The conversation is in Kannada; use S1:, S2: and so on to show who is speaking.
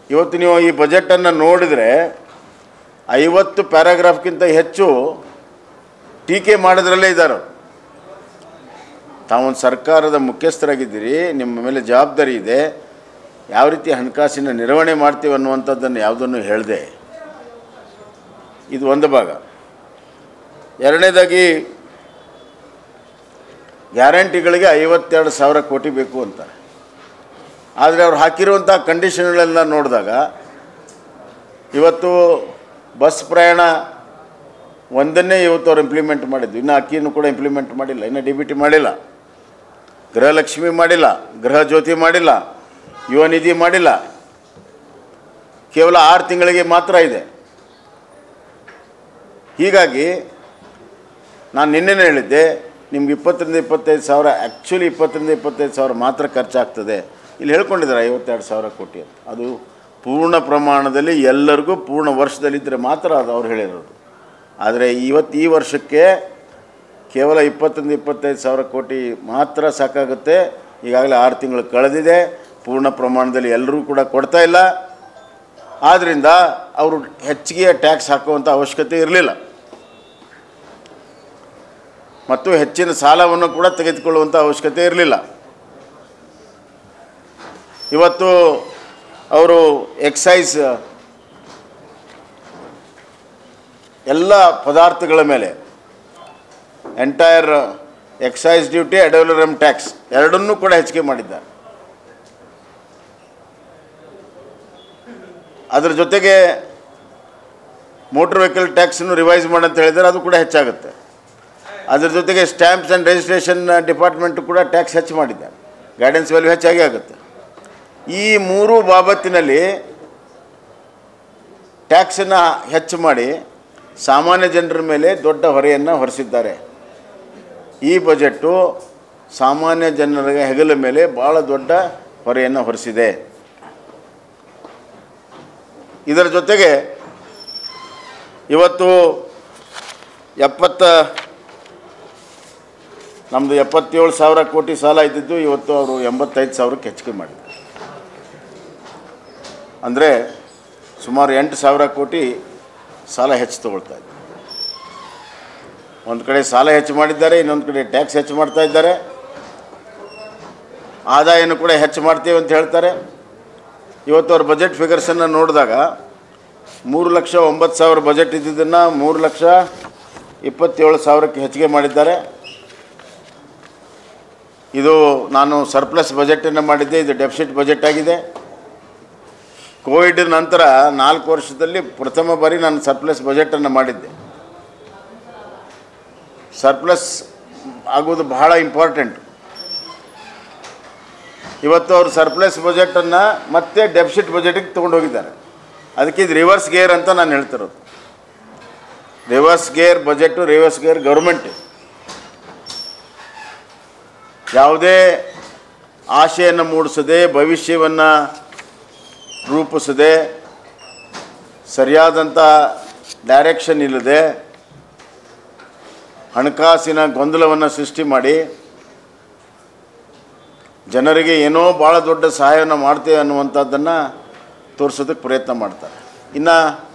S1: ಇವತ್ತು ನೀವು ಈ ಬಜೆಟನ್ನು ನೋಡಿದರೆ ಐವತ್ತು ಪ್ಯಾರಾಗ್ರಾಫ್ಗಿಂತ ಹೆಚ್ಚು ಟೀಕೆ ಮಾಡೋದ್ರಲ್ಲೇ ಇದ್ದಾರೆ ತಾವೊಂದು ಸರ್ಕಾರದ ಮುಖ್ಯಸ್ಥರಾಗಿದ್ದೀರಿ ನಿಮ್ಮ ಮೇಲೆ ಜವಾಬ್ದಾರಿ ಇದೆ ಯಾವ ರೀತಿ ಹಣಕಾಸಿನ ನಿರ್ವಹಣೆ ಮಾಡ್ತೀವಿ ಅನ್ನುವಂಥದ್ದನ್ನು ಯಾವುದನ್ನು ಹೇಳಿದೆ ಇದು ಒಂದು ಭಾಗ ಎರಡನೇದಾಗಿ ಗ್ಯಾರಂಟಿಗಳಿಗೆ ಐವತ್ತೆರಡು ಸಾವಿರ ಕೋಟಿ ಬೇಕು ಅಂತಾರೆ ಆದರೆ ಅವ್ರು ಹಾಕಿರುವಂಥ ಕಂಡೀಷನ್ಗಳೆಲ್ಲ ನೋಡಿದಾಗ ಇವತ್ತು ಬಸ್ ಪ್ರಯಾಣ ಒಂದನ್ನೇ ಇವತ್ತು ಅವ್ರು ಇಂಪ್ಲಿಮೆಂಟ್ ಮಾಡಿದ್ದು ಇನ್ನು ಅಕ್ಕಿಯನ್ನು ಕೂಡ ಇಂಪ್ಲಿಮೆಂಟ್ ಮಾಡಿಲ್ಲ ಇನ್ನು ಡಿ ಬಿ ಟಿ ಮಾಡಿಲ್ಲ ಗೃಹಲಕ್ಷ್ಮಿ ಮಾಡಿಲ್ಲ ಗೃಹ ಜ್ಯೋತಿ ಮಾಡಿಲ್ಲ ಯುವ ನಿಧಿ ಮಾಡಿಲ್ಲ ಕೇವಲ ಆರು ತಿಂಗಳಿಗೆ ಮಾತ್ರ ಇದೆ ಹೀಗಾಗಿ ನಾನು ನಿನ್ನೆನೇ ಹೇಳಿದ್ದೆ ನಿಮ್ಗೆ ಇಪ್ಪತ್ತರಿಂದ ಇಪ್ಪತ್ತೈದು ಸಾವಿರ ಆ್ಯಕ್ಚುಲಿ ಇಪ್ಪತ್ತರಿಂದ ಇಪ್ಪತ್ತೈದು ಸಾವಿರ ಮಾತ್ರ ಖರ್ಚಾಗ್ತದೆ ಇಲ್ಲಿ ಹೇಳ್ಕೊಂಡಿದ್ದಾರೆ ಐವತ್ತೆರಡು ಸಾವಿರ ಕೋಟಿ ಅಂತ ಅದು ಪೂರ್ಣ ಪ್ರಮಾಣದಲ್ಲಿ ಎಲ್ಲರಿಗೂ ಪೂರ್ಣ ವರ್ಷದಲ್ಲಿದ್ದರೆ ಮಾತ್ರ ಅದು ಅವ್ರು ಹೇಳಿರೋದು ಆದರೆ ಇವತ್ತು ಈ ವರ್ಷಕ್ಕೆ ಕೇವಲ ಇಪ್ಪತ್ತರಿಂದ ಇಪ್ಪತ್ತೈದು ಸಾವಿರ ಕೋಟಿ ಮಾತ್ರ ಸಾಕಾಗುತ್ತೆ ಈಗಾಗಲೇ ಆರು ತಿಂಗಳು ಕಳೆದಿದೆ ಪೂರ್ಣ ಪ್ರಮಾಣದಲ್ಲಿ ಎಲ್ಲರೂ ಕೂಡ ಕೊಡ್ತಾ ಇಲ್ಲ ಆದ್ದರಿಂದ ಅವರು ಹೆಚ್ಚಿಗೆ ಟ್ಯಾಕ್ಸ್ ಹಾಕುವಂಥ ಅವಶ್ಯಕತೆ ಇರಲಿಲ್ಲ ಮತ್ತು ಹೆಚ್ಚಿನ ಸಾಲವನ್ನು ಕೂಡ ತೆಗೆದುಕೊಳ್ಳುವಂಥ ಅವಶ್ಯಕತೆ ಇರಲಿಲ್ಲ ಇವತ್ತು ಅವರು ಎಕ್ಸೈಸ್ ಎಲ್ಲ ಪದಾರ್ಥಗಳ ಮೇಲೆ entire excise duty ad valorem tax ಎರಡನ್ನೂ ಕೂಡ ಹೆಚ್ಚಿಗೆ ಮಾಡಿದ್ದಾರೆ ಅದರ ಜೊತೆಗೆ ಮೋಟ್ರ್ ವೆಹಿಕಲ್ ಟ್ಯಾಕ್ಸನ್ನು ರಿವೈಸ್ ಮಾಡಂತ ಹೇಳಿದರೆ ಅದು ಕೂಡ ಹೆಚ್ಚಾಗುತ್ತೆ ಅದ್ರ ಜೊತೆಗೆ ಸ್ಟ್ಯಾಂಪ್ಸ್ ಆ್ಯಂಡ್ ರಿಜಿಸ್ಟ್ರೇಷನ್ ಡಿಪಾರ್ಟ್ಮೆಂಟು ಕೂಡ ಟ್ಯಾಕ್ಸ್ ಹೆಚ್ಚು ಮಾಡಿದ್ದಾರೆ ಗೈಡೆನ್ಸ್ ವ್ಯಾಲ್ಯೂ ಹೆಚ್ಚಾಗಿ ಆಗುತ್ತೆ ಈ ಮೂರು ಬಾಬತ್ತಿನಲ್ಲಿ ಟ್ಯಾಕ್ಸನ್ನು ಹೆಚ್ಚು ಮಾಡಿ ಸಾಮಾನ್ಯ ಜನರ ಮೇಲೆ ದೊಡ್ಡ ಹೊರೆಯನ್ನು ಹೊರಿಸಿದ್ದಾರೆ ಈ ಬಜೆಟ್ಟು ಸಾಮಾನ್ಯ ಜನರ ಹೆಗಲ ಮೇಲೆ ಭಾಳ ದೊಡ್ಡ ಹೊರೆಯನ್ನು ಹೊರಿಸಿದೆ ಇದರ ಜೊತೆಗೆ ಇವತ್ತು ಎಪ್ಪತ್ತ ನಮ್ಮದು ಎಪ್ಪತ್ತೇಳು ಸಾವಿರ ಕೋಟಿ ಸಾಲ ಇದ್ದಿದ್ದು ಇವತ್ತು ಅವರು ಎಂಬತ್ತೈದು ಸಾವಿರಕ್ಕೆ ಹೆಚ್ಚಿಗೆ ಮಾಡಿದ್ದಾರೆ ಅಂದರೆ ಸುಮಾರು ಎಂಟು ಸಾವಿರ ಕೋಟಿ ಸಾಲ ಹೆಚ್ಚು ತಗೊಳ್ತಾ ಇದ್ದಾರೆ ಒಂದು ಕಡೆ ಸಾಲ ಹೆಚ್ಚು ಮಾಡಿದ್ದಾರೆ ಇನ್ನೊಂದು ಕಡೆ ಟ್ಯಾಕ್ಸ್ ಹೆಚ್ಚು ಮಾಡ್ತಾ ಇದ್ದಾರೆ ಆದಾಯನೂ ಕೂಡ ಹೆಚ್ಚು ಮಾಡ್ತೀವಿ ಅಂತ ಹೇಳ್ತಾರೆ ಇವತ್ತು ಅವ್ರ ಬಜೆಟ್ ಫಿಗರ್ಸನ್ನು ನೋಡಿದಾಗ ಮೂರು ಲಕ್ಷ ಒಂಬತ್ತು ಸಾವಿರ ಬಜೆಟ್ ಇದ್ದಿದ್ದನ್ನು ಮೂರು ಲಕ್ಷ ಇಪ್ಪತ್ತೇಳು ಸಾವಿರಕ್ಕೆ ಹೆಚ್ಚಿಗೆ ಮಾಡಿದ್ದಾರೆ ಇದು ನಾನು ಸರ್ಪ್ಲಸ್ ಬಜೆಟನ್ನು ಮಾಡಿದ್ದೆ ಇದು ಡೆಫಿಸಿಟ್ ಬಜೆಟ್ ಆಗಿದೆ ಕೋವಿಡ್ ನಂತರ ನಾಲ್ಕು ವರ್ಷದಲ್ಲಿ ಪ್ರಥಮ ಬಾರಿ ನಾನು ಸರ್ಪ್ಲಸ್ ಬಜೆಟನ್ನು ಮಾಡಿದ್ದೆ ಸರ್ಪ್ಲಸ್ ಆಗೋದು ಬಹಳ ಇಂಪಾರ್ಟೆಂಟ್ ಇವತ್ತು ಅವರು ಸರ್ಪ್ಲಸ್ ಬಜೆಟನ್ನು ಮತ್ತೆ ಡೆಫಿಸಿಟ್ ಬಜೆಟಿಗೆ ತೊಗೊಂಡು ಹೋಗಿದ್ದಾರೆ ಅದಕ್ಕೆ ಇದು ರಿವರ್ಸ್ ಗೇರ್ ಅಂತ ನಾನು ಹೇಳ್ತಿರೋದು reverse gear budget reverse gear government ಯಾವುದೇ ಆಶೆಯನ್ನು ಮೂಡಿಸದೆ ಭವಿಷ್ಯವನ್ನು ರೂಪಿಸದೆ ಸರಿಯಾದಂಥ ಡೈರೆಕ್ಷನ್ ಇಲ್ಲದೆ ಹಣಕಾಸಿನ ಗೊಂದಲವನ್ನು ಸೃಷ್ಟಿ ಮಾಡಿ ಜನರಿಗೆ ಏನೋ ಭಾಳ ದೊಡ್ಡ ಸಹಾಯವನ್ನು ಮಾಡ್ತೇವೆ ಅನ್ನುವಂಥದ್ದನ್ನು ತೋರಿಸೋದಕ್ಕೆ ಪ್ರಯತ್ನ ಮಾಡ್ತಾರೆ ಇನ್ನು